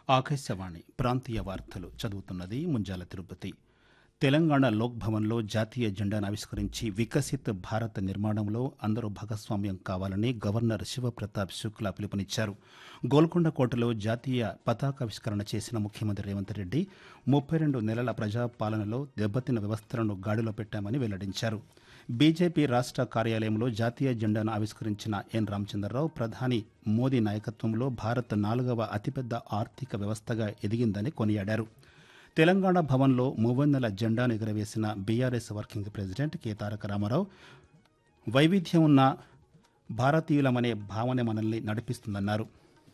ఆకాశవాణి ప్రాంతీయ వార్తలు చదువుతున్నది ముంజాల తిరుపతి తెలంగాణ లోక్ భవన్లో జాతీయ జెండాను ఆవిష్కరించి వికసిత్ భారత్ నిర్మాణంలో అందరూ భాగస్వామ్యం కావాలని గవర్నర్ శివప్రతాప్ శుక్లా పిలుపునిచ్చారు గోల్కొండ కోటలో జాతీయ పతాకావిష్కరణ చేసిన ముఖ్యమంత్రి రేవంత్ రెడ్డి ముప్పై రెండు నెలల ప్రజాపాలనలో దెబ్బతిన్న వ్యవస్థలను గాడిలో పెట్టామని వెల్లడించారు బీజేపీ రాష్ట్ర కార్యాలయంలో జాతీయ జెండాను ఆవిష్కరించిన ఎన్ రామచంద్రరావు ప్రధాని మోదీ నాయకత్వంలో భారత్ నాలుగవ అతిపెద్ద ఆర్థిక వ్యవస్థగా ఎదిగిందని కొనియాడారు తెలంగాణ భవన్లో మూవన్నెల జెండాను ఎగురవేసిన బీఆర్ఎస్ వర్కింగ్ ప్రెసిడెంట్ కె తారక రామారావు వైవిధ్యం ఉన్న భారతీయులమనే భావన మనల్ని నడిపిస్తుందన్నారు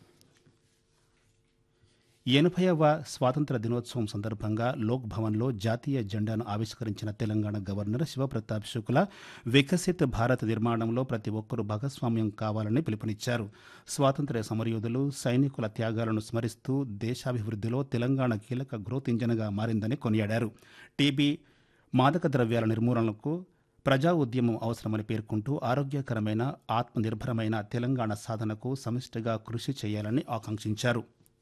ఎనభైవ స్వాతంత్ర దినోత్సవం సందర్భంగా లోక్ భవన్లో జాతీయ జెండాను ఆవిష్కరించిన తెలంగాణ గవర్నర్ శివప్రతాప్ శుక్లా వికసిత్ భారత్ నిర్మాణంలో ప్రతి ఒక్కరూ భాగస్వామ్యం కావాలని పిలుపునిచ్చారు స్వాతంత్ర్య సమరయోధులు సైనికుల త్యాగాలను స్మరిస్తూ దేశాభివృద్ధిలో తెలంగాణ కీలక గ్రోత్ ఇంజన్గా మారిందని కొనియాడారు టీబీ మాదక ద్రవ్యాల నిర్మూలనకు ప్రజా ఉద్యమం అవసరమని పేర్కొంటూ ఆరోగ్యకరమైన ఆత్మనిర్భరమైన తెలంగాణ సాధనకు సమిష్టిగా కృషి చేయాలని ఆకాంక్షించారు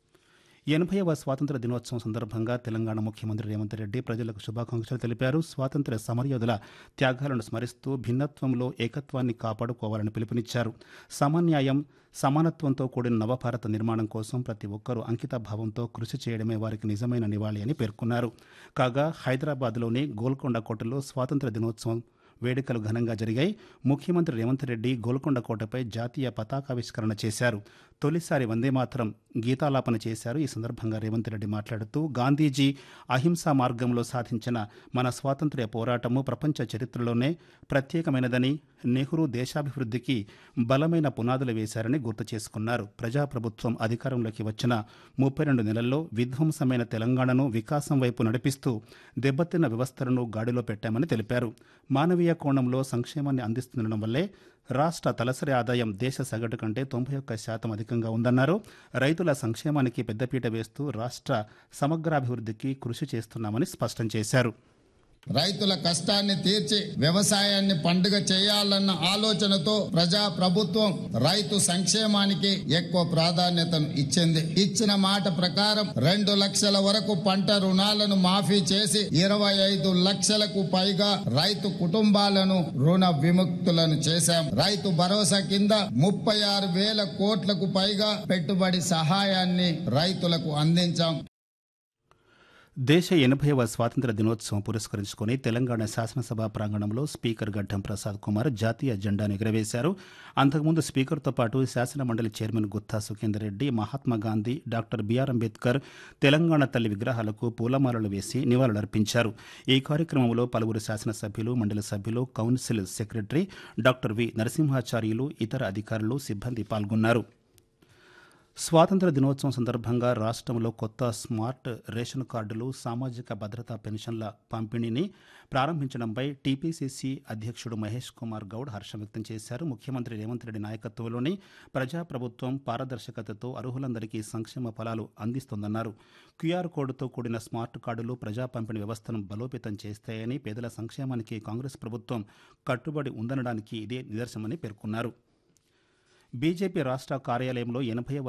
ఎనభైవ స్వాతంత్ర దినోత్సవం సందర్భంగా తెలంగాణ ముఖ్యమంత్రి రేవంత్ రెడ్డి ప్రజలకు శుభాకాంక్షలు తెలిపారు స్వాతంత్ర్య సమరయోధుల త్యాగాలను స్మరిస్తూ భిన్నత్వంలో ఏకత్వాన్ని కాపాడుకోవాలని పిలుపునిచ్చారు సమన్యాయం సమానత్వంతో కూడిన నవభారత నిర్మాణం కోసం ప్రతి ఒక్కరూ అంకిత భావంతో కృషి చేయడమే వారికి నిజమైన నివాళి అని పేర్కొన్నారు కాగా హైదరాబాద్లోని గోల్కొండ కోటలో స్వాతంత్ర దినోత్సవం వేడుకలు ఘనంగా జరిగాయి ముఖ్యమంత్రి రేవంత్ రెడ్డి గోల్కొండ కోటపై జాతీయ పతాకావిష్కరణ చేశారు తొలిసారి వందేమాతరం గీతాలాపన చేశారు ఈ సందర్భంగా రేవంత్ రెడ్డి మాట్లాడుతూ గాంధీజీ అహింసా మార్గంలో సాధించిన మన స్వాతంత్ర్య పోరాటము ప్రపంచ చరిత్రలోనే ప్రత్యేకమైనదని నెహ్రూ దేశాభివృద్ధికి బలమైన పునాదులు వేశారని గుర్తు చేసుకున్నారు ప్రజాప్రభుత్వం అధికారంలోకి వచ్చిన ముప్పై రెండు నెలల్లో విధ్వంసమైన తెలంగాణను వికాసం వైపు నడిపిస్తూ దెబ్బతిన్న వ్యవస్థలను గాడిలో పెట్టామని తెలిపారు మానవీయ కోణంలో సంక్షేమాన్ని అందిస్తుండడం వల్లే రాష్ట్ర తలసరి ఆదాయం దేశ సగటు కంటే తొంభై ఒక్క శాతం అధికంగా ఉందన్నారు రైతుల సంక్షేమానికి పెద్దపీట వేస్తూ రాష్ట్ర సమగ్రాభివృద్ధికి కృషి చేస్తున్నామని స్పష్టం చేశారు రైతుల కష్టాన్ని తీర్చి వ్యవసాయాన్ని పండుగ చేయాలన్న ఆలోచనతో ప్రజా ప్రభుత్వం రైతు సంక్షేమానికి ఎక్కువ ప్రాధాన్యతను ఇచ్చింది ఇచ్చిన మాట ప్రకారం రెండు లక్షల వరకు పంట రుణాలను మాఫీ చేసి ఇరవై ఐదు లక్షలకు పైగా రైతు కుటుంబాలను రుణ విముక్తులను చేశాం రైతు భరోసా కింద ముప్పై ఆరు వేల కోట్లకు పైగా పెట్టుబడి సహాయాన్ని రైతులకు అందించాం దేశ ఎనభైవ స్వాతంత్ర దినోత్సవం పురస్కరించుకుని తెలంగాణ శాసనసభ ప్రాంగణంలో స్పీకర్ గడ్డం ప్రసాద్ కుమార్ జాతీయ జెండాను ఎగురవేశారు అంతకుముందు స్పీకర్తో పాటు శాసన మండలి చైర్మన్ గుత్తా సుఖేందర్ రెడ్డి మహాత్మా గాంధీ డాక్టర్ బిఆర్ అంబేద్కర్ తెలంగాణ తల్లి విగ్రహాలకు పూలమాలలు వేసి నివాళులర్పించారు ఈ కార్యక్రమంలో పలువురు శాసనసభ్యులు మండలి సభ్యులు council secretary doctor V Narasimhacharyulu ఇతర అధికారులు సిబ్బంది పాల్గొన్నారు స్వాతంత్ర దినోత్సవం సందర్భంగా రాష్ట్రంలో కొత్త స్మార్ట్ రేషన్ కార్డులు సామాజిక భద్రతా పెన్షన్ల పంపిణీని ప్రారంభించడంపై టీపీసీసీ అధ్యక్షుడు మహేష్ కుమార్ గౌడ్ హర్షం వ్యక్తం చేశారు ముఖ్యమంత్రి రేవంత్ రెడ్డి నాయకత్వంలోని ప్రజాప్రభుత్వం పారదర్శకతతో అర్హులందరికీ సంక్షేమ ఫలాలు అందిస్తోందన్నారు క్యూఆర్ కోడ్తో కూడిన స్మార్ట్ కార్డులు ప్రజా పంపిణీ వ్యవస్థను బలోపేతం చేస్తాయని పేదల సంక్షేమానికి కాంగ్రెస్ ప్రభుత్వం కట్టుబడి ఉందనడానికి ఇదే నిదర్శనమని పేర్కొన్నారు బీజేపీ రాష్ట్ర కార్యాలయంలో ఎనభైవ